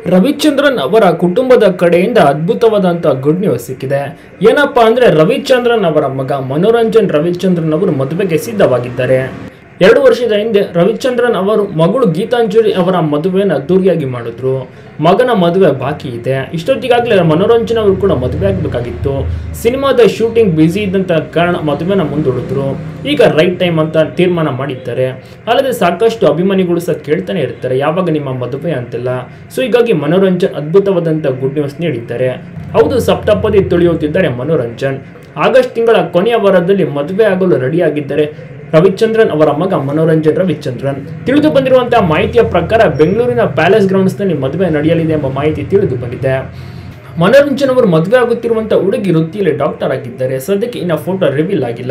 ರವಿಚಂದ್ರನ್ ಅವರ ಕುಟುಂಬದ ಕಡೆಯಿಂದ ಅದ್ಭುತವಾದಂಥ ಗುಡ್ ನ್ಯೂಸ್ ಸಿಕ್ಕಿದೆ ಏನಪ್ಪಾ ಅಂದ್ರೆ ರವಿಚಂದ್ರನ್ ಅವರ ಮಗ ಮನೋರಂಜನ್ ರವಿಚಂದ್ರನ್ ಅವರು ಮದುವೆಗೆ ಸಿದ್ಧವಾಗಿದ್ದಾರೆ ಎರಡು ವರ್ಷದ ಹಿಂದೆ ರವಿಚಂದ್ರನ್ ಅವರು ಮಗಳು ಗೀತಾಂಜಲಿ ಅವರ ಮದುವೆನ ಅದ್ದೂರಿಯಾಗಿ ಮಾಡಿದ್ರು ಮಗನ ಮದುವೆ ಬಾಕಿ ಇದೆ ಇಷ್ಟೊತ್ತಿಗಾಗಲೇ ಮನೋರಂಜನ್ ಅವರು ಕೂಡ ಮದುವೆ ಆಗಬೇಕಾಗಿತ್ತು ಸಿನಿಮಾದ ಶೂಟಿಂಗ್ ಬ್ಯುಸಿ ಇದ್ದಂಥ ಕಾರಣ ಮದುವೆನ ಮುಂದೂಡಿದ್ರು ಈಗ ರೈಟ್ ಟೈಮ್ ಅಂತ ತೀರ್ಮಾನ ಮಾಡಿದ್ದಾರೆ ಅಲ್ಲದೆ ಸಾಕಷ್ಟು ಅಭಿಮಾನಿಗಳು ಸಹ ಕೇಳ್ತಾನೆ ಇರ್ತಾರೆ ಯಾವಾಗ ನಿಮ್ಮ ಮದುವೆ ಅಂತೆಲ್ಲ ಸೊ ಹೀಗಾಗಿ ಮನೋರಂಜನ್ ಅದ್ಭುತವಾದಂಥ ಗುಡ್ ನ್ಯೂಸ್ ನೀಡಿದ್ದಾರೆ ಹೌದು ಸಪ್ತಪದಿ ತುಳಿಯುತ್ತಿದ್ದಾರೆ ಮನೋರಂಜನ್ ಆಗಸ್ಟ್ ತಿಂಗಳ ಕೊನೆಯ ವಾರದಲ್ಲಿ ಮದುವೆ ಆಗಲು ರೆಡಿಯಾಗಿದ್ದರೆ ರವಿಚಂದ್ರನ್ ಅವರ ಮಗ ಮನೋರಂಜನ್ ರವಿಚಂದ್ರನ್ ತಿಳಿದು ಬಂದಿರುವಂತಹ ಮಾಹಿತಿಯ ಪ್ರಕಾರ ಬೆಂಗಳೂರಿನ ಪ್ಯಾಲೇಸ್ ಗ್ರೌಂಡ್ಸ್ನಲ್ಲಿ ಮದುವೆ ನಡೆಯಲಿದೆ ಎಂಬ ಮಾಹಿತಿ ತಿಳಿದು ಬಂದಿದೆ ಮನೋರಂಜನ್ ಅವರು ಮದುವೆ ಆಗುತ್ತಿರುವಂಥ ಹುಡುಗಿ ವೃತ್ತಿಯಲ್ಲಿ ಡಾಕ್ಟರ್ ಆಗಿದ್ದಾರೆ ಸದ್ಯಕ್ಕೆ ಇನ್ನು ಫೋಟೋ ರಿವೀಲ್ ಆಗಿಲ್ಲ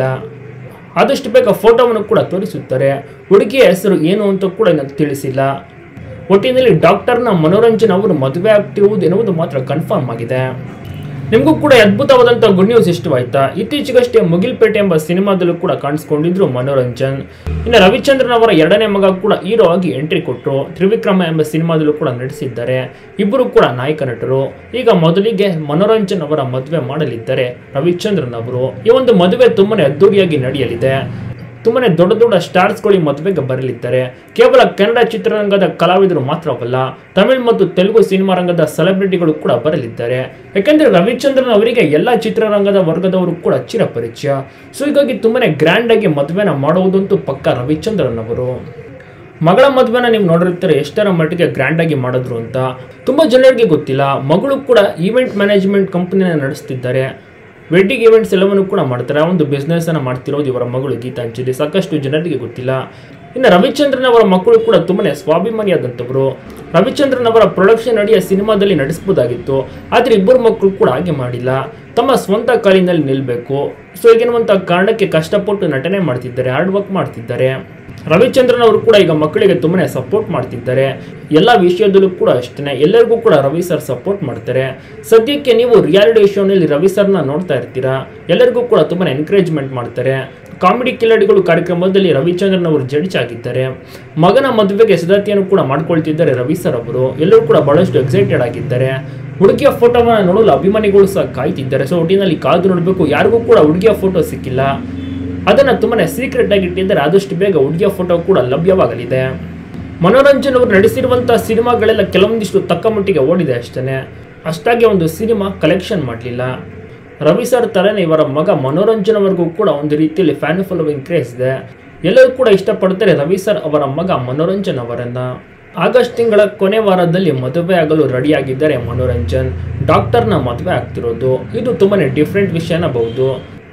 ಆದಷ್ಟು ಬೇಗ ಫೋಟೋವನ್ನು ಕೂಡ ತೋರಿಸುತ್ತಾರೆ ಹುಡುಗಿಯ ಹೆಸರು ಏನು ಅಂತ ಕೂಡ ಇನ್ನು ತಿಳಿಸಿಲ್ಲ ಒಟ್ಟಿನಲ್ಲಿ ಡಾಕ್ಟರ್ನ ಮನೋರಂಜನ್ ಅವರು ಮದುವೆ ಆಗ್ತಿರುವುದು ಎನ್ನುವುದು ಮಾತ್ರ ಕನ್ಫರ್ಮ್ ಆಗಿದೆ ನಿಮಗೂ ಕೂಡ ಅದ್ಭುತವಾದಂಥ ಗುಡ್ ನ್ಯೂಸ್ ಇಷ್ಟವಾಯ್ತಾ ಇತ್ತೀಚೆಗಷ್ಟೇ ಮುಗಿಲ್ಪೇಟೆ ಎಂಬ ಸಿನಿಮಾದಲ್ಲೂ ಕೂಡ ಕಾಣಿಸ್ಕೊಂಡಿದ್ರು ಮನೋರಂಜನ್ ಇನ್ನು ರವಿಚಂದ್ರನ್ ಅವರ ಎರಡನೇ ಮಗ ಕೂಡ ಹೀರೋ ಆಗಿ ಎಂಟ್ರಿ ಕೊಟ್ಟರು ತ್ರಿವಿಕ್ರಮ ಎಂಬ ಸಿನಿಮಾದಲ್ಲೂ ಕೂಡ ನಟಿಸಿದ್ದಾರೆ ಇಬ್ಬರು ಕೂಡ ನಾಯಕ ನಟರು ಈಗ ಮೊದಲಿಗೆ ಮನೋರಂಜನ್ ಅವರ ಮದುವೆ ಮಾಡಲಿದ್ದಾರೆ ರವಿಚಂದ್ರನ್ ಅವರು ಈ ಒಂದು ಮದುವೆ ತುಂಬಾನೇ ಅದ್ದೂರಿಯಾಗಿ ನಡೆಯಲಿದೆ ತುಂಬಾನೇ ದೊಡ್ಡ ದೊಡ್ಡ ಸ್ಟಾರ್ಸ್ಗಳು ಈ ಮದುವೆಗೆ ಬರಲಿದ್ದಾರೆ ಕೇವಲ ಕನ್ನಡ ಚಿತ್ರರಂಗದ ಕಲಾವಿದರು ಮಾತ್ರವಲ್ಲ ತಮಿಳ್ ಮತ್ತು ತೆಲುಗು ಸಿನಿಮಾ ರಂಗದ ಸೆಲೆಬ್ರಿಟಿಗಳು ಕೂಡ ಬರಲಿದ್ದಾರೆ ಯಾಕೆಂದ್ರೆ ರವಿಚಂದ್ರನ್ ಅವರಿಗೆ ಎಲ್ಲ ಚಿತ್ರರಂಗದ ವರ್ಗದವರು ಕೂಡ ಚಿರಪರಿಚಯ ಸೊ ಹೀಗಾಗಿ ತುಂಬಾನೇ ಗ್ರ್ಯಾಂಡ್ ಆಗಿ ಮದುವೆನ ಮಾಡುವುದಂತೂ ಪಕ್ಕ ರವಿಚಂದ್ರನ್ ಅವರು ಮಗಳ ಮದುವೆನ ನೀವು ನೋಡಿರ್ತೀರ ಎಷ್ಟರ ಮಟ್ಟಿಗೆ ಗ್ರ್ಯಾಂಡ್ ಆಗಿ ಮಾಡಿದ್ರು ಅಂತ ತುಂಬಾ ಜನರಿಗೆ ಗೊತ್ತಿಲ್ಲ ಮಗಳು ಕೂಡ ಈವೆಂಟ್ ಮ್ಯಾನೇಜ್ಮೆಂಟ್ ಕಂಪನಿನ ನಡೆಸ್ತಿದ್ದಾರೆ ವೆಡ್ಡಿಂಗ್ ಇವೆಂಟ್ಸ್ ಎಲ್ಲವನ್ನು ಕೂಡ ಮಾಡ್ತಾರೆ ಆ ಒಂದು ಬಿಸ್ನೆಸ್ ಅನ್ನ ಮಾಡ್ತಿರೋದು ಇವರ ಮಗಳು ಗೀತಾಂಜಲಿ ಸಾಕಷ್ಟು ಜನರಿಗೆ ಗೊತ್ತಿಲ್ಲ ಇನ್ನು ರವಿಚಂದ್ರನ್ ಅವರ ಮಕ್ಕಳು ಕೂಡ ತುಂಬಾನೇ ಸ್ವಾಭಿಮಾನಿಯಾದಂಥವರು ರವಿಚಂದ್ರನ್ ಅವರ ಪ್ರೊಡಕ್ಷನ್ ಅಡಿಯ ಸಿನಿಮಾದಲ್ಲಿ ನಡೆಸಬಹುದಾಗಿತ್ತು ಆದರೆ ಇಬ್ಬರು ಮಕ್ಕಳು ಕೂಡ ಹಾಗೆ ಮಾಡಿಲ್ಲ ತಮ್ಮ ಸ್ವಂತ ಕಾಲಿನಲ್ಲಿ ನಿಲ್ಲಬೇಕು ಸೊ ಈಗಿರುವಂಥ ಕಾರಣಕ್ಕೆ ಕಷ್ಟಪಟ್ಟು ನಟನೆ ಮಾಡ್ತಿದ್ದಾರೆ ಹಾರ್ಡ್ ವರ್ಕ್ ಮಾಡ್ತಿದ್ದಾರೆ ರವಿಚಂದ್ರನ್ ಅವರು ಕೂಡ ಈಗ ಮಕ್ಕಳಿಗೆ ತುಂಬಾನೇ ಸಪೋರ್ಟ್ ಮಾಡ್ತಿದ್ದಾರೆ ಎಲ್ಲ ವಿಷಯದಲ್ಲೂ ಕೂಡ ಅಷ್ಟೇ ಎಲ್ಲರಿಗೂ ಕೂಡ ರವಿ ಸರ್ ಸಪೋರ್ಟ್ ಮಾಡ್ತಾರೆ ಸದ್ಯಕ್ಕೆ ನೀವು ರಿಯಾಲಿಟಿ ಶೋನಲ್ಲಿ ರವಿ ಸರ್ನ ನೋಡ್ತಾ ಇರ್ತೀರಾ ಎಲ್ಲರಿಗೂ ಕೂಡ ತುಂಬಾನೇ ಎನ್ಕರೇಜ್ಮೆಂಟ್ ಮಾಡ್ತಾರೆ ಕಾಮಿಡಿ ಕಿಲಾಡಿಗಳು ಕಾರ್ಯಕ್ರಮದಲ್ಲಿ ರವಿಚಂದ್ರನ್ ಅವರು ಜಡ್ಜ್ ಆಗಿದ್ದಾರೆ ಮಗನ ಮದುವೆಗೆ ಸಿದ್ಧತೆಯನ್ನು ಕೂಡ ಮಾಡ್ಕೊಳ್ತಿದ್ದಾರೆ ರವಿ ಸರ್ ಅವರು ಎಲ್ಲರೂ ಕೂಡ ಬಹಳಷ್ಟು ಎಕ್ಸೈಟೆಡ್ ಆಗಿದ್ದಾರೆ ಹುಡುಗಿಯ ಫೋಟೋವನ್ನು ನೋಡಲು ಅಭಿಮಾನಿಗಳು ಸಹ ಕಾಯ್ತಿದ್ದಾರೆ ಸೊ ಒಟ್ಟಿನಲ್ಲಿ ಕಾದು ನೋಡಬೇಕು ಯಾರಿಗೂ ಕೂಡ ಹುಡುಗಿಯ ಫೋಟೋ ಸಿಕ್ಕಿಲ್ಲ ಅದನ್ನು ತುಂಬಾನೇ ಸೀಕ್ರೆಟ್ ಆಗಿ ಇಟ್ಟಿದ್ದಾರೆ ಆದಷ್ಟು ಬೇಗ ಹುಡುಗಿಯ ಫೋಟೋ ಕೂಡ ಲಭ್ಯವಾಗಲಿದೆ ಮನೋರಂಜನ್ ಅವರು ನಡೆಸಿರುವಂತಹ ಸಿನಿಮಾಗಳೆಲ್ಲ ಕೆಲವೊಂದಿಷ್ಟು ತಕ್ಕ ಮಟ್ಟಿಗೆ ಓಡಿದೆ ಅಷ್ಟೇ ಅಷ್ಟಾಗಿ ಒಂದು ಸಿನಿಮಾ ಕಲೆಕ್ಷನ್ ಮಾಡಲಿಲ್ಲ ರವಿ ಸರ್ ಥರನೇ ಇವರ ಮಗ ಮನೋರಂಜನ್ ಅವರಿಗೂ ಕೂಡ ಒಂದು ರೀತಿಯಲ್ಲಿ ಫ್ಯಾನ್ ಫಾಲೋವಿಂಗ್ ಕ್ರೇಸ್ ಇದೆ ಎಲ್ಲರೂ ಕೂಡ ಇಷ್ಟಪಡ್ತಾರೆ ರವಿ ಸರ್ ಅವರ ಮಗ ಮನೋರಂಜನ್ ಅವರನ್ನ ಆಗಸ್ಟ್ ತಿಂಗಳ ಕೊನೆ ವಾರದಲ್ಲಿ ಮದುವೆ ಆಗಲು ರೆಡಿಯಾಗಿದ್ದಾರೆ ಮನೋರಂಜನ್ ಡಾಕ್ಟರ್ನ ಮದುವೆ ಆಗ್ತಿರೋದು ಇದು ತುಂಬಾನೇ ಡಿಫ್ರೆಂಟ್ ವಿಷಯ ಅನ್ನಬಹುದು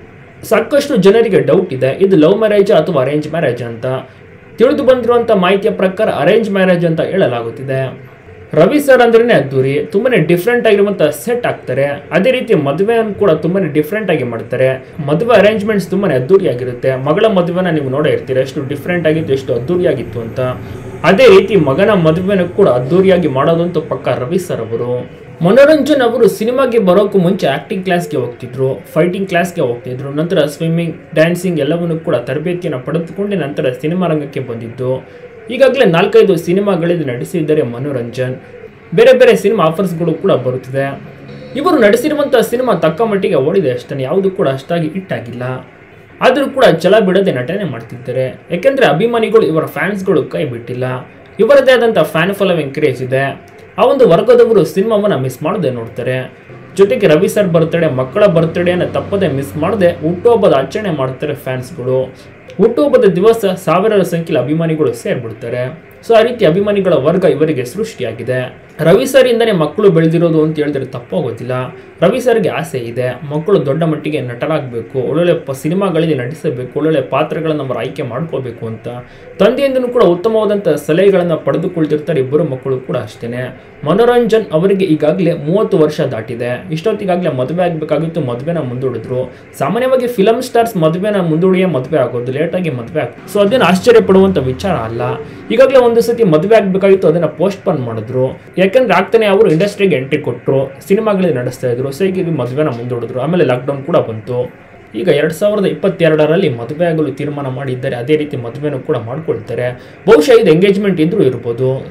ಸಾಕಷ್ಟು ಜನರಿಗೆ ಡೌಟ್ ಇದೆ ಇದು ಲವ್ ಮ್ಯಾರೇಜ್ ಅಥವಾ ಅರೇಂಜ್ ಮ್ಯಾರೇಜ್ ಅಂತ ತಿಳಿದು ಬಂದಿರುವಂಥ ಮಾಹಿತಿಯ ಪ್ರಕಾರ ಅರೇಂಜ್ ಮ್ಯಾರೇಜ್ ಅಂತ ಹೇಳಲಾಗುತ್ತಿದೆ ರವಿ ಸರ್ ಅಂದ್ರೇ ಅದ್ದೂರಿ ತುಂಬಾನೇ ಡಿಫ್ರೆಂಟ್ ಆಗಿರುವಂಥ ಸೆಟ್ ಆಗ್ತಾರೆ ಅದೇ ರೀತಿ ಮದುವೆಯನ್ನು ಕೂಡ ತುಂಬಾನೇ ಡಿಫ್ರೆಂಟ್ ಆಗಿ ಮಾಡ್ತಾರೆ ಮದುವೆ ಅರೇಂಜ್ಮೆಂಟ್ಸ್ ತುಂಬಾನೇ ಅದ್ದೂರಿಯಾಗಿರುತ್ತೆ ಮಗಳ ಮದುವೆನ ನೀವು ನೋಡೇ ಇರ್ತೀರ ಎಷ್ಟು ಡಿಫ್ರೆಂಟ್ ಆಗಿತ್ತು ಎಷ್ಟು ಅದ್ದೂರಿಯಾಗಿತ್ತು ಅಂತ ಅದೇ ರೀತಿ ಮಗನ ಮದುವೆನ ಕೂಡ ಅದ್ದೂರಿಯಾಗಿ ಮಾಡೋದಂತೂ ಪಕ್ಕ ರವಿ ಸರ್ ಅವರು ಮನೋರಂಜನ್ ಅವರು ಸಿನಿಮಾಗೆ ಬರೋಕ್ಕೂ ಮುಂಚೆ ಆಕ್ಟಿಂಗ್ ಕ್ಲಾಸ್ಗೆ ಹೋಗ್ತಿದ್ರು ಫೈಟಿಂಗ್ ಕ್ಲಾಸ್ಗೆ ಹೋಗ್ತಿದ್ರು ನಂತರ ಸ್ವಿಮ್ಮಿಂಗ್ ಡ್ಯಾನ್ಸಿಂಗ್ ಎಲ್ಲವನ್ನು ಕೂಡ ತರಬೇತಿಯನ್ನು ಪಡೆದುಕೊಂಡು ನಂತರ ಸಿನಿಮಾ ರಂಗಕ್ಕೆ ಬಂದಿದ್ದು ಈಗಾಗಲೇ ನಾಲ್ಕೈದು ಸಿನಿಮಾಗಳಲ್ಲಿ ನಟಿಸಿದ್ದಾರೆ ಮನೋರಂಜನ್ ಬೇರೆ ಬೇರೆ ಸಿನಿಮಾ ಆಫರ್ಸ್ಗಳು ಕೂಡ ಬರುತ್ತಿದೆ ಇವರು ನಡೆಸಿರುವಂಥ ಸಿನಿಮಾ ತಕ್ಕ ಮಟ್ಟಿಗೆ ಓಡಿದೆ ಅಷ್ಟೇ ಯಾವುದು ಕೂಡ ಅಷ್ಟಾಗಿ ಹಿಟ್ ಆಗಿಲ್ಲ ಆದರೂ ಕೂಡ ಛಲ ಬಿಡದೆ ನಟನೆ ಮಾಡ್ತಿದ್ದಾರೆ ಯಾಕೆಂದರೆ ಅಭಿಮಾನಿಗಳು ಇವರ ಫ್ಯಾನ್ಸ್ಗಳು ಕೈ ಬಿಟ್ಟಿಲ್ಲ ಇವರದೇ ಆದಂಥ ಫ್ಯಾನ್ ಫಾಲೋವಿಂಗ್ ಕ್ರೇಜ್ ಇದೆ ಆ ಒಂದು ವರ್ಗದವರು ಸಿನಿಮಾವನ್ನು ಮಿಸ್ ಮಾಡದೆ ನೋಡ್ತಾರೆ ಜೊತೆಗೆ ರವಿ ಸರ್ ಬರ್ತಡೇ ಮಕ್ಕಳ ಬರ್ತಡೇನ ತಪ್ಪದೆ ಮಿಸ್ ಮಾಡದೆ ಹುಟ್ಟುಹಬ್ಬದ ಆಚರಣೆ ಮಾಡ್ತಾರೆ ಫ್ಯಾನ್ಸ್ಗಳು ಹುಟ್ಟುಹಬ್ಬದ ದಿವಸ ಸಾವಿರಾರು ಸಂಖ್ಯೆಯಲ್ಲಿ ಅಭಿಮಾನಿಗಳು ಸೇರ್ಬಿಡ್ತಾರೆ ಸೊ ಆ ರೀತಿ ಅಭಿಮಾನಿಗಳ ವರ್ಗ ಇವರಿಗೆ ಸೃಷ್ಟಿಯಾಗಿದೆ ರವಿ ಸರ್ ಇಂದನೇ ಮಕ್ಕಳು ಬೆಳೆದಿರೋದು ಅಂತ ಹೇಳಿದ್ರೆ ತಪ್ಪಾಗೋದಿಲ್ಲ ರವಿ ಸರ್ಗೆ ಆಸೆ ಇದೆ ಮಕ್ಕಳು ದೊಡ್ಡ ಮಟ್ಟಿಗೆ ನಟರಾಗಬೇಕು ಒಳ್ಳೊಳ್ಳೆ ಪ ಸಿನಿಮಾಗಳಲ್ಲಿ ನಟಿಸಬೇಕು ಒಳ್ಳೊಳ್ಳೆ ಪಾತ್ರಗಳನ್ನು ಅವರು ಆಯ್ಕೆ ಮಾಡ್ಕೋಬೇಕು ಅಂತ ತಂದೆಯಿಂದನೂ ಕೂಡ ಉತ್ತಮವಾದಂಥ ಸಲಹೆಗಳನ್ನು ಪಡೆದುಕೊಳ್ತಿರ್ತಾರೆ ಇಬ್ಬರು ಮಕ್ಕಳು ಕೂಡ ಅಷ್ಟೇ ಮನೋರಂಜನ್ ಅವರಿಗೆ ಈಗಾಗಲೇ ಮೂವತ್ತು ವರ್ಷ ದಾಟಿದೆ ಇಷ್ಟೊತ್ತಿಗಾಗಲೇ ಮದುವೆ ಆಗಬೇಕಾಗಿತ್ತು ಮದುವೆನ ಮುಂದೂಡಿದ್ರು ಸಾಮಾನ್ಯವಾಗಿ ಫಿಲಮ್ ಸ್ಟಾರ್ಸ್ ಮದುವೆನ ಮುಂದೂಡಿಯೇ ಮದುವೆ ಆಗೋದು ಲೇಟಾಗಿ ಮದುವೆ ಆಗ ಸೊ ಅದೇನು ಆಶ್ಚರ್ಯ ಪಡುವಂಥ ವಿಚಾರ ಅಲ್ಲ ಈಗಾಗಲೇ ಒಂದು ಸತಿ ಮದುವೆ ಆಗಬೇಕಾಗಿತ್ತು ಅದನ್ನು ಪೋಸ್ಟ್ಪೋನ್ ಮಾಡಿದ್ರು ಯಾಕಂದ್ರೆ ಆಗ್ತಾನೆ ಅವರು ಇಂಡಸ್ಟ್ರಿಗೆ ಎಂಟ್ರಿ ಕೊಟ್ಟರು ಸಿನಿಮಾಗಳಲ್ಲಿ ನಡೆಸ್ತಾ ಇದ್ರು ಸೊ ಹೀಗಾಗಿ ಮದುವೆನ ಮುಂದೂಡಿದ್ರು ಆಮೇಲೆ ಲಾಕ್ಡೌನ್ ಕೂಡ ಬಂತು ಈಗ ಎರಡು ಸಾವಿರದ ಇಪ್ಪತ್ತೆರಡರಲ್ಲಿ ಮದುವೆ ಆಗಲು ತೀರ್ಮಾನ ಮಾಡಿದ್ದಾರೆ ಅದೇ ರೀತಿ ಮದುವೆನೂ ಕೂಡ ಮಾಡ್ಕೊಳ್ತಾರೆ ಬಹುಶಃ ಇದು ಎಂಗೇಜ್ಮೆಂಟ್ ಇದ್ರೂ ಇರ್ಬೋದು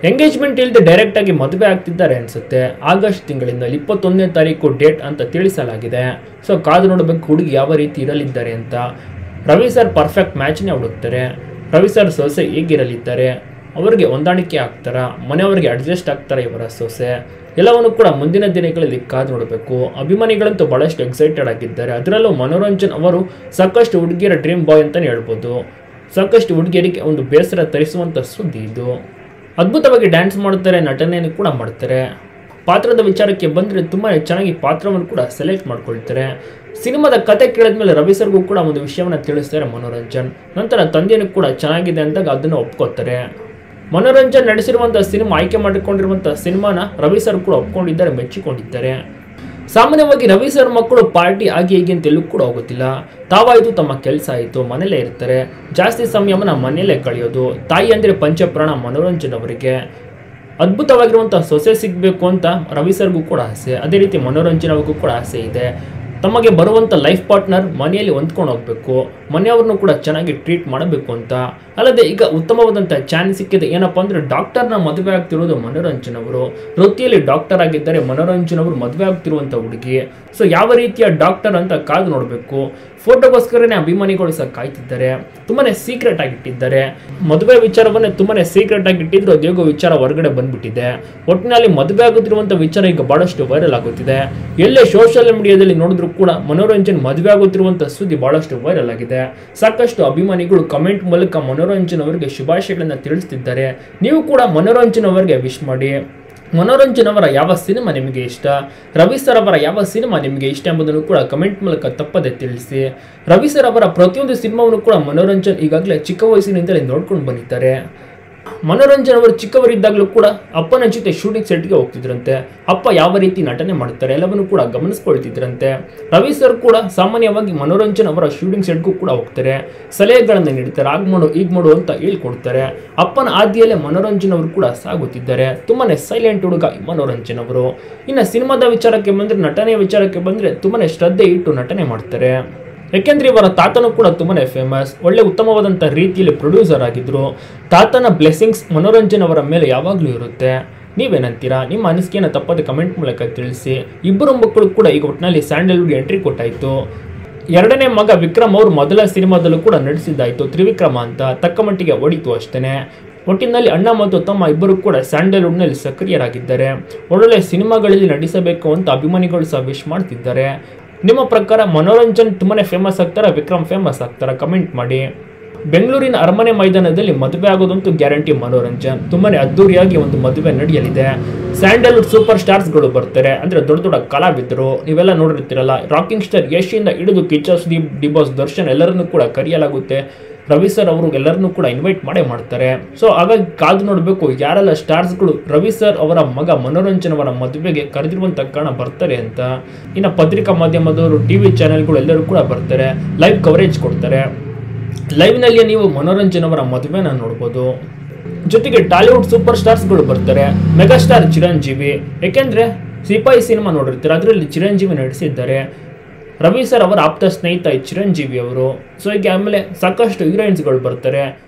ಎಂಗೇಜ್ಮೆಂಟ್ ಇಲ್ಲದೆ ಡೈರೆಕ್ಟ್ ಆಗಿ ಮದುವೆ ಆಗ್ತಿದ್ದಾರೆ ಅನ್ಸುತ್ತೆ ಆಗಸ್ಟ್ ತಿಂಗಳಿಂದ ಇಪ್ಪತ್ತೊಂದನೇ ತಾರೀಕು ಡೇಟ್ ಅಂತ ತಿಳಿಸಲಾಗಿದೆ ಸೊ ಕಾದು ನೋಡಬೇಕು ಹುಡುಗಿ ಯಾವ ರೀತಿ ಇರಲಿದ್ದಾರೆ ಅಂತ ರವಿ ಸರ್ ಪರ್ಫೆಕ್ಟ್ ಮ್ಯಾಚ್ನೇ ಹುಡುಕ್ತಾರೆ ರವಿ ಸರ್ ಸೊಸೆ ಹೇಗಿರಲಿದ್ದಾರೆ ಅವರಿಗೆ ಹೊಂದಾಣಿಕೆ ಆಗ್ತಾರ ಮನೆಯವರಿಗೆ ಅಡ್ಜಸ್ಟ್ ಆಗ್ತಾರ ಇವರ ಸೊಸೆ ಎಲ್ಲವನ್ನು ಕೂಡ ಮುಂದಿನ ದಿನಗಳಲ್ಲಿ ಕಾದು ನೋಡಬೇಕು ಅಭಿಮಾನಿಗಳಂತೂ ಬಹಳಷ್ಟು ಎಕ್ಸೈಟೆಡ್ ಆಗಿದ್ದಾರೆ ಅದರಲ್ಲೂ ಮನೋರಂಜನ್ ಅವರು ಸಾಕಷ್ಟು ಹುಡುಗಿಯರ ಡ್ರೀಮ್ ಬಾಯ್ ಅಂತಲೇ ಹೇಳ್ಬೋದು ಸಾಕಷ್ಟು ಹುಡುಗಿಯರಿಗೆ ಒಂದು ಬೇಸರ ತರಿಸುವಂಥ ಸುದ್ದಿ ಇದು ಅದ್ಭುತವಾಗಿ ಡ್ಯಾನ್ಸ್ ಮಾಡ್ತಾರೆ ನಟನೆಯನ್ನು ಕೂಡ ಮಾಡ್ತಾರೆ ಪಾತ್ರದ ವಿಚಾರಕ್ಕೆ ಬಂದರೆ ತುಂಬಾ ಚೆನ್ನಾಗಿ ಪಾತ್ರವನ್ನು ಕೂಡ ಸೆಲೆಕ್ಟ್ ಮಾಡ್ಕೊಳ್ತಾರೆ ಸಿನಿಮಾದ ಕತೆ ಕೇಳಿದ್ಮೇಲೆ ರವಿ ಸರ್ಗೂ ಕೂಡ ಒಂದು ವಿಷಯವನ್ನು ತಿಳಿಸ್ತಾರೆ ಮನೋರಂಜನ್ ನಂತರ ತಂದೆಯೂ ಕೂಡ ಚೆನ್ನಾಗಿದೆ ಅಂದಾಗ ಅದನ್ನು ಒಪ್ಕೋತಾರೆ ಮನೋರಂಜನ್ ನಡೆಸಿರುವಂಥ ಸಿನಿಮಾ ಆಯ್ಕೆ ಮಾಡಿಕೊಂಡಿರುವಂಥ ಸಿನಿಮಾನ ರವಿ ಸರ್ ಕೂಡ ಒಪ್ಕೊಂಡಿದ್ದಾರೆ ಮೆಚ್ಚಿಕೊಂಡಿದ್ದಾರೆ ಸಾಮಾನ್ಯವಾಗಿ ರವಿ ಸರ್ ಮಕ್ಕಳು ಪಾರ್ಟಿ ಆಗಿ ಹೀಗೆ ಅಂತ ಎಲ್ಲೂ ಕೂಡ ಹೋಗೋದಿಲ್ಲ ತಾವಾಯಿತು ತಮ್ಮ ಕೆಲಸ ಆಯಿತು ಮನೇಲೇ ಇರ್ತಾರೆ ಜಾಸ್ತಿ ಸಮಯವನ್ನ ಮನೆಯಲ್ಲೇ ಕಳೆಯೋದು ತಾಯಿ ಅಂದರೆ ಪಂಚಪ್ರಾಣ ಮನೋರಂಜನ್ ಅವರಿಗೆ ಅದ್ಭುತವಾಗಿರುವಂಥ ಸೊಸೆ ಸಿಗಬೇಕು ಅಂತ ರವಿ ಸರ್ಗೂ ಕೂಡ ಆಸೆ ಅದೇ ರೀತಿ ಮನೋರಂಜನ್ ಅವ್ರಿಗೂ ಕೂಡ ಆಸೆ ಇದೆ ತಮಗೆ ಬರುವಂಥ ಲೈಫ್ ಪಾರ್ಟ್ನರ್ ಮನೆಯಲ್ಲಿ ಹೊಂದ್ಕೊಂಡು ಹೋಗಬೇಕು ಮನೆಯವ್ರನ್ನೂ ಕೂಡ ಚೆನ್ನಾಗಿ ಟ್ರೀಟ್ ಮಾಡಬೇಕು ಅಂತ ಅಲ್ಲದೆ ಈಗ ಉತ್ತಮವಾದಂಥ ಚಾನ್ಸ್ ಸಿಕ್ಕಿದೆ ಏನಪ್ಪ ಅಂದರೆ ಡಾಕ್ಟರ್ನ ಮದುವೆ ಆಗ್ತಿರೋದು ಮನೋರಂಜನ್ ಅವರು ವೃತ್ತಿಯಲ್ಲಿ ಡಾಕ್ಟರ್ ಆಗಿದ್ದಾರೆ ಮನೋರಂಜನ್ ಅವರು ಮದುವೆ ಆಗ್ತಿರುವಂಥ ಹುಡುಗಿ ಸೊ ಯಾವ ರೀತಿಯ ಡಾಕ್ಟರ್ ಅಂತ ಕಾದು ನೋಡಬೇಕು ಫೋಟೋಗೋಸ್ಕರನೇ ಅಭಿಮಾನಿಗಳು ಸಹ ಕಾಯ್ತಿದ್ದಾರೆ ತುಂಬಾನೇ ಸೀಕ್ರೆಟ್ ಆಗಿಟ್ಟಿದ್ದಾರೆ ಮದುವೆ ವಿಚಾರವನ್ನೇ ತುಂಬಾನೇ ಸೀಕ್ರೆಟ್ ಆಗಿ ಇಟ್ಟಿದ್ರು ಅದೇಗೋ ವಿಚಾರ ಹೊರಗಡೆ ಬಂದ್ಬಿಟ್ಟಿದೆ ಒಟ್ಟಿನಲ್ಲಿ ಮದುವೆ ಆಗುತ್ತಿರುವಂಥ ವಿಚಾರ ಈಗ ಬಹಳಷ್ಟು ವೈರಲ್ ಆಗುತ್ತಿದೆ ಎಲ್ಲೇ ಸೋಷಿಯಲ್ ಮೀಡಿಯಾದಲ್ಲಿ ನೋಡಿದ್ರು ಕೂಡ ಮನೋರಂಜನ್ ಮದುವೆ ಆಗುತ್ತಿರುವಂಥ ಸುದ್ದಿ ಬಹಳಷ್ಟು ವೈರಲ್ ಆಗಿದೆ ಸಾಕಷ್ಟು ಅಭಿಮಾನಿಗಳು ಕಮೆಂಟ್ ಮೂಲಕ ಮನೋರಂಜನ್ ಅವರಿಗೆ ಶುಭಾಶಯಗಳನ್ನ ತಿಳಿಸ್ತಿದ್ದಾರೆ ನೀವು ಕೂಡ ಮನೋರಂಜನ್ ಅವರಿಗೆ ವಿಶ್ ಮಾಡಿ ಮನೋರಂಜನ್ ಅವರ ಯಾವ ಸಿನಿಮಾ ನಿಮಗೆ ಇಷ್ಟ ರವಿ ಸರ್ ಅವರ ಯಾವ ಸಿನಿಮಾ ನಿಮಗೆ ಇಷ್ಟ ಎಂಬುದನ್ನು ಕೂಡ ಕಮೆಂಟ್ ಮೂಲಕ ತಪ್ಪದೆ ತಿಳಿಸಿ ರವಿ ಸರ್ ಅವರ ಪ್ರತಿಯೊಂದು ಸಿನಿಮಾವನ್ನು ಕೂಡ ಮನೋರಂಜನ್ ಈಗಾಗಲೇ ಚಿಕ್ಕ ವಯಸ್ಸಿನಿಂದಲೇ ನೋಡ್ಕೊಂಡು ಬಂದಿದ್ದಾರೆ ಮನೋರಂಜನ್ ಅವರು ಚಿಕ್ಕವರಿದ್ದಾಗಲೂ ಕೂಡ ಅಪ್ಪನ ಜೊತೆ ಶೂಟಿಂಗ್ ಸೆಟ್ಗೆ ಹೋಗ್ತಿದ್ರಂತೆ ಅಪ್ಪ ಯಾವ ರೀತಿ ನಟನೆ ಮಾಡುತ್ತಾರೆ ಎಲ್ಲವನ್ನು ಕೂಡ ಗಮನಿಸ್ಕೊಳ್ತಿದ್ರಂತೆ ರವಿ ಸರ್ ಕೂಡ ಸಾಮಾನ್ಯವಾಗಿ ಮನೋರಂಜನ್ ಅವರ ಶೂಟಿಂಗ್ ಸೆಟ್ಗೂ ಕೂಡ ಹೋಗ್ತಾರೆ ಸಲಹೆಗಳನ್ನು ನೀಡ್ತಾರೆ ಆಗ ಮಾಡು ಈಗ ಮಾಡು ಅಂತ ಹೇಳ್ಕೊಡ್ತಾರೆ ಅಪ್ಪನ ಆದಿಯಲ್ಲೇ ಮನೋರಂಜನ್ ಅವರು ಕೂಡ ಸಾಗುತ್ತಿದ್ದಾರೆ ತುಂಬಾನೇ ಸೈಲೆಂಟ್ ಹುಡುಗ ಈ ಮನೋರಂಜನ್ ಅವರು ಇನ್ನು ಸಿನಿಮಾದ ವಿಚಾರಕ್ಕೆ ಬಂದರೆ ನಟನೆಯ ವಿಚಾರಕ್ಕೆ ಬಂದರೆ ತುಂಬಾನೇ ಶ್ರದ್ಧೆ ಇಟ್ಟು ನಟನೆ ಮಾಡ್ತಾರೆ ಯಾಕೆಂದ್ರೆ ಇವರ ತಾತನು ಕೂಡ ತುಂಬಾನೇ ಫೇಮಸ್ ಒಳ್ಳೆ ಉತ್ತಮವಾದಂಥ ರೀತಿಯಲ್ಲಿ ಪ್ರೊಡ್ಯೂಸರ್ ಆಗಿದ್ರು ತಾತನ ಬ್ಲೆಸ್ಸಿಂಗ್ಸ್ ಮನೋರಂಜನ್ ಅವರ ಮೇಲೆ ಯಾವಾಗಲೂ ಇರುತ್ತೆ ನೀವೇನಂತೀರಾ ನಿಮ್ಮ ಅನಿಸಿಕೆಯನ್ನು ತಪ್ಪದೆ ಕಮೆಂಟ್ ಮೂಲಕ ತಿಳಿಸಿ ಇಬ್ಬರು ಮಕ್ಕಳು ಕೂಡ ಈಗ ಒಟ್ಟಿನಲ್ಲಿ ಸ್ಯಾಂಡಲ್ವುಡ್ ಎಂಟ್ರಿ ಕೊಟ್ಟಾಯಿತು ಎರಡನೇ ಮಗ ವಿಕ್ರಮ್ ಅವರು ಮೊದಲ ಸಿನಿಮಾದಲ್ಲೂ ಕೂಡ ನಡೆಸಿದ್ದಾಯಿತು ತ್ರಿವಿಕ್ರಮ ಅಂತ ತಕ್ಕ ಮಟ್ಟಿಗೆ ಓಡಿತು ಅಷ್ಟೇ ಒಟ್ಟಿನಲ್ಲಿ ಅಣ್ಣ ಮತ್ತು ತಮ್ಮ ಇಬ್ಬರು ಕೂಡ ಸ್ಯಾಂಡಲ್ವುಡ್ನಲ್ಲಿ ಸಕ್ರಿಯರಾಗಿದ್ದಾರೆ ಒಳ್ಳೊಳ್ಳೆ ಸಿನಿಮಾಗಳಲ್ಲಿ ನಟಿಸಬೇಕು ಅಂತ ಅಭಿಮಾನಿಗಳು ಸಹ ವಿಶ್ ಮಾಡ್ತಿದ್ದಾರೆ ನಿಮ್ಮ ಪ್ರಕಾರ ಮನೋರಂಜನ್ ತುಂಬಾನೇ ಫೇಮಸ್ ಆಗ್ತಾರ ವಿಕ್ರಮ್ ಫೇಮಸ್ ಆಗ್ತಾರ ಕಮೆಂಟ್ ಮಾಡಿ ಬೆಂಗಳೂರಿನ ಅರಮನೆ ಮೈದಾನದಲ್ಲಿ ಮದುವೆ ಆಗೋದಂತೂ ಗ್ಯಾರಂಟಿ ಮನೋರಂಜನ್ ತುಂಬಾನೇ ಅದ್ದೂರಿಯಾಗಿ ಒಂದು ಮದುವೆ ನಡೆಯಲಿದೆ ಸ್ಯಾಂಡಲ್ವುಡ್ ಸೂಪರ್ ಸ್ಟಾರ್ಸ್ಗಳು ಬರ್ತಾರೆ ಅಂದ್ರೆ ದೊಡ್ಡ ದೊಡ್ಡ ಕಲಾವಿದರು ನೀವೆಲ್ಲ ನೋಡಿರ್ತೀರಲ್ಲ ರಾಕಿಂಗ್ ಸ್ಟಾರ್ ಯಶಿಂದ ಹಿಡಿದು ಕಿಚ್ಚ ಸುದೀಪ್ ಡಿಬಾಸ್ ದರ್ಶನ್ ಎಲ್ಲರನ್ನೂ ಕೂಡ ಕರೆಯಲಾಗುತ್ತೆ ರವಿ ಸರ್ ಅವರು ಎಲ್ಲರನ್ನೂ ಕೂಡ ಇನ್ವೈಟ್ ಮಾಡೇ ಮಾಡ್ತಾರೆ ಸೊ ಹಾಗಾಗಿ ಕಾದು ನೋಡಬೇಕು ಯಾರೆಲ್ಲ ಸ್ಟಾರ್ಸ್ಗಳು ರವಿ ಸರ್ ಅವರ ಮಗ ಮನೋರಂಜನ್ ಅವರ ಮದುವೆಗೆ ಕರೆದಿರುವಂತ ಕಾರಣ ಬರ್ತಾರೆ ಅಂತ ಇನ್ನು ಪತ್ರಿಕಾ ಮಾಧ್ಯಮದವರು ಟಿವಿ ಚಾನೆಲ್ಗಳು ಎಲ್ಲರೂ ಕೂಡ ಬರ್ತಾರೆ ಲೈವ್ ಕವರೇಜ್ ಕೊಡ್ತಾರೆ ಲೈವ್ನಲ್ಲಿ ನೀವು ಮನೋರಂಜನ್ ಅವರ ಮದುವೆನ ನೋಡ್ಬೋದು ಜೊತೆಗೆ ಟಾಲಿವುಡ್ ಸೂಪರ್ ಸ್ಟಾರ್ಸ್ಗಳು ಬರ್ತಾರೆ ಮೆಗಾಸ್ಟಾರ್ ಚಿರಂಜೀವಿ ಯಾಕೆಂದ್ರೆ ಸಿಪಾಯಿ ಸಿನಿಮಾ ನೋಡಿರ್ತಾರೆ ಅದರಲ್ಲಿ ಚಿರಂಜೀವಿ ನಡೆಸಿದ್ದಾರೆ ರವಿ ಸರ್ ಅವರ ಆಪ್ತ ಸ್ನೇಹಿತ ಈ ಚಿರಂಜೀವಿ ಅವರು ಸೊ ಹೀಗೆ ಆಮೇಲೆ ಸಾಕಷ್ಟು ಹೀರೋಯಿನ್ಸ್ಗಳು ಬರ್ತಾರೆ